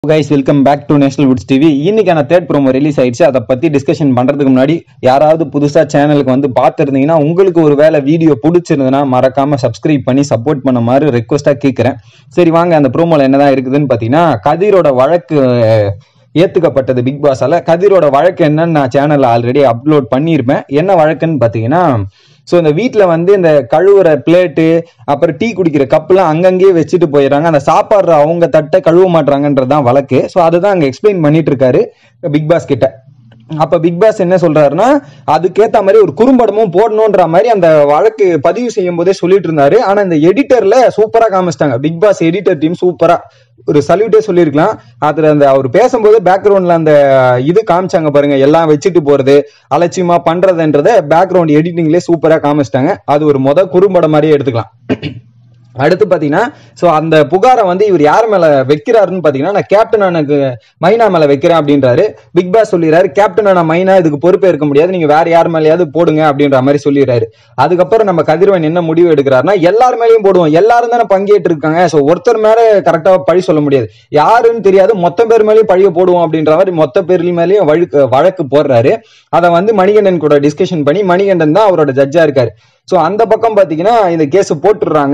Guys welcome back to national woods TV இன்னைக்கான third promo release ஆயிடுச்சு அதை பத்தி டிஸ்கஷன் பண்றதுக்கு முன்னாடி யாராவது புதுசா சேனலுக்கு வந்து பார்த்துருந்தீங்கன்னா உங்களுக்கு ஒரு வேலை வீடியோ பிடிச்சிருந்ததுன்னா மறக்காம சப்ஸ்கிரைப் பண்ணி சப்போர்ட் பண்ண மாதிரி ரெக்வஸ்டா கேட்கிறேன் சரி வாங்க அந்த ப்ரோமோல என்னதான் இருக்குதுன்னு பாத்தீங்கன்னா கதிரோட வழக்கு அஹ், ஏத்துக்கப்பட்டது பிக் பாஸால கதிரோட வழக்கு என்னன்னு நான் சேனல்ல ஆல்ரெடி அப்லோட் பண்ணியிருப்பேன் என்ன வழக்குன்னு பாத்தீங்கன்னா ஸோ இந்த வீட்டில் வந்து இந்த கழுவுற பிளேட்டு அப்புறம் டீ குடிக்கிற கப்புலாம் அங்கங்கேயே வச்சுட்டு போயிடுறாங்க அந்த சாப்பாடுற அவங்க தட்டை கழுவ மாட்டாங்கன்றது தான் வழக்கு ஸோ அதுதான் அங்கே எக்ஸ்பிளைன் பண்ணிட்டு இருக்காரு பிக் பாஸ் கிட்ட அப்ப பிக் பாஸ் என்ன சொல்றாருன்னா அதுக்கேத்த மாதிரி ஒரு குறும்படமும் போடணுன்ற மாதிரி அந்த வழக்கு பதிவு செய்யும் போதே சொல்லிட்டு இருந்தாரு ஆனா இந்த எடிட்டர்ல சூப்பரா காமிச்சிட்டாங்க பிக் பாஸ் எடிட்டர் டீம் சூப்பரா ஒரு சல்யூட்டே சொல்லியிருக்கலாம் அதுல அந்த அவர் பேசும்போது பேக்ரவுண்ட்ல அந்த இது காமிச்சாங்க பாருங்க எல்லாம் வச்சுட்டு போறது அலட்சியமா பண்றதுன்றத பேக்ரவுண்ட் எடிட்டிங்லேயே சூப்பரா காமிச்சிட்டாங்க அது ஒரு முத குறும்படம் மாதிரியே எடுத்துக்கலாம் அடுத்து பாத்தீங்கன்னா சோ அந்த புகாரை வந்து இவர் யார் மேல வைக்கிறாருன்னு பாத்தீங்கன்னா நான் கேப்டன் எனக்கு மைனா மேல வைக்கிறேன் அப்படின்றாரு பிக் பாஸ் சொல்லிடுறாரு கேப்டன் ஆன மைனா இதுக்கு பொறுப்பே இருக்க முடியாது நீங்க வேற யார் மேலயாவது போடுங்க அப்படின்ற மாதிரி சொல்லிடுறாரு அதுக்கப்புறம் நம்ம கதிரவன் என்ன முடிவு எடுக்கிறாருன்னா எல்லார் மேலயும் போடுவோம் எல்லாரும் தானே பங்கேற்று இருக்காங்க சோ ஒருத்தர் மேல கரெக்டா பழி சொல்ல முடியாது யாருன்னு தெரியாது மொத்த பேர் மேலயும் பழிய போடுவோம் அப்படின்ற மாதிரி மொத்த பேர் மேலயும் வழக்கு வழக்கு போடுறாரு அதை வந்து மணிகண்டன் கூட டிஸ்கஷன் பண்ணி மணிகண்டன் தான் அவரோட ஜட்ஜா இருக்காரு சோ அந்த பக்கம் பாத்தீங்கன்னா இந்த கேஸ் போட்டுடுறாங்க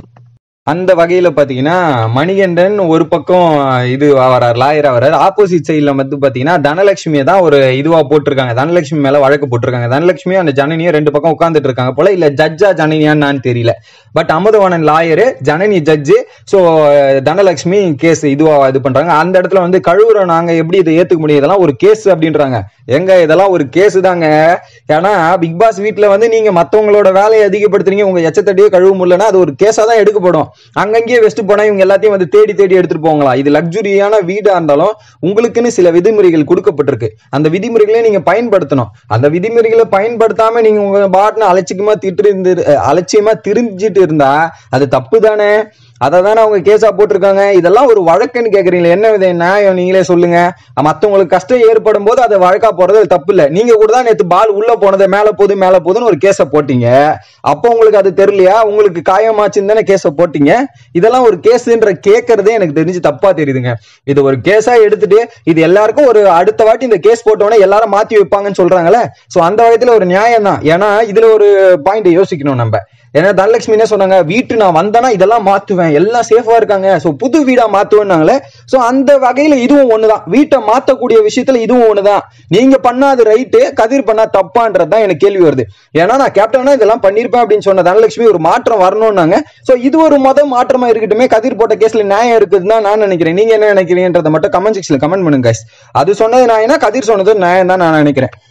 அந்த வகையில பாத்தீங்கன்னா மணிகண்டன் ஒரு பக்கம் இது வரார் லாயரா வரார் ஆப்போசிட் சைட்ல வந்து பாத்தீங்கன்னா தனலட்சுமியை தான் ஒரு இதுவா போட்டிருக்காங்க தனலட்சுமி மேல வழக்கு போட்டிருக்காங்க தனலட்சுமியும் அந்த ஜனனியும் ரெண்டு பக்கம் உட்கார்ந்துட்டு இருக்காங்க போல இல்ல ஜட்ஜா ஜனனியான்னு தெரியல but Amudhavanan lawyer Janani judge so Dhanalakshmi case இதுவா இது பண்றாங்க அந்த இடத்துல வந்து கழுவுற நாங்க எப்படி இதை ஏத்துக்க முடியும் இதெல்லாம் ஒரு கேஸ் அப்படின்றாங்க எங்க இதெல்லாம் ஒரு கேஸ் தாங்க ஏன்னா பிக் பாஸ் வீட்ல வந்து நீங்க மத்தவங்களோட வேலையை அதிகப்படுத்துறீங்க உங்க எச்சத்தடியே கழுவ முடியலன்னா அது ஒரு கேஸா தான் எடுக்கப்படும் அங்கங்கேயே வெஸ்ட் போனா இவங்க எல்லாத்தையும் வந்து தேடி தேடி எடுத்துட்டு போங்களா இது லக்ஸுரியான வீடா இருந்தாலும் உங்களுக்குன்னு சில விதிமுறைகள் கொடுக்கப்பட்டிருக்கு அந்த விதிமுறைகளை நீங்க பயன்படுத்தணும் அந்த விதிமுறைகளை பயன்படுத்தாம நீங்க உங்க பாட்டுன்னு அலட்சியமா திட்டு இருந்து அலட்சியமா திரிஞ்சிட்டு இருந்தா அது தப்பு தானே அதை தானே அவங்க கேஸா போட்டிருக்காங்க இதெல்லாம் ஒரு வழக்குன்னு கேக்குறீங்களா என்ன வித நியாயம் நீங்களே சொல்லுங்க மத்தவங்களுக்கு கஷ்டம் ஏற்படும் போது அதை வழக்கா போறது அது தப்பு இல்ல நீங்க கூட தான் நேத்து பால் உள்ள போனது மேல போகுது மேல போகுதுன்னு ஒரு கேஸ போட்டீங்க அப்போ உங்களுக்கு அது தெரியலையா உங்களுக்கு காயமாச்சுன்னு தானே கேஸ போட்டீங்க இதெல்லாம் ஒரு கேஸ்ன்ற கேட்கறதே எனக்கு தெரிஞ்சு தப்பா தெரியுதுங்க இது ஒரு கேஸா எடுத்துட்டு இது எல்லாருக்கும் ஒரு அடுத்த வாட்டி இந்த கேஸ் போட்டோன்னே எல்லாரும் மாத்தி வைப்பாங்கன்னு சொல்றாங்கல்ல சோ அந்த வகைத்துல ஒரு நியாயம் தான் ஏன்னா இதுல ஒரு பாயிண்ட் யோசிக்கணும் நம்ம ஏன்னா தனலட்சுமி என்ன சொன்னாங்க வீட்டு நான் வந்தேன்னா இதெல்லாம் மாத்துவேன் எல்லாம் சேஃபா இருக்காங்க சோ புது வீடா மாத்துவேன்னாங்களே சோ அந்த வகையில இதுவும் ஒண்ணுதான் வீட்டை மாத்தக்கூடிய விஷயத்துல இதுவும் ஒண்ணுதான் நீங்க பண்ணாது ரைட்டு கதிர் பண்ணா தப்பான்றதுதான் எனக்கு கேள்வி வருது ஏன்னா நான் கேப்டனா இதெல்லாம் பண்ணிருப்பேன் அப்படின்னு சொன்ன தனலட்சுமி ஒரு மாற்றம் வரணும்னாங்க சோ இது ஒரு மொத மாற்றமா இருக்கட்டுமே கதிர் போட்ட கேஸ்ல நியாயம் இருக்குதுன்னு தான் நான் நினைக்கிறேன் நீங்க என்ன நினைக்கிறீங்கன்றதை மட்டும் கமெண்ட் செக்ஷன்ல கமெண்ட் பண்ணுங்க guys. அது சொன்னது நான் என்ன கதிர் சொன்னது நியாயம் தான் நான் நினைக்கிறேன்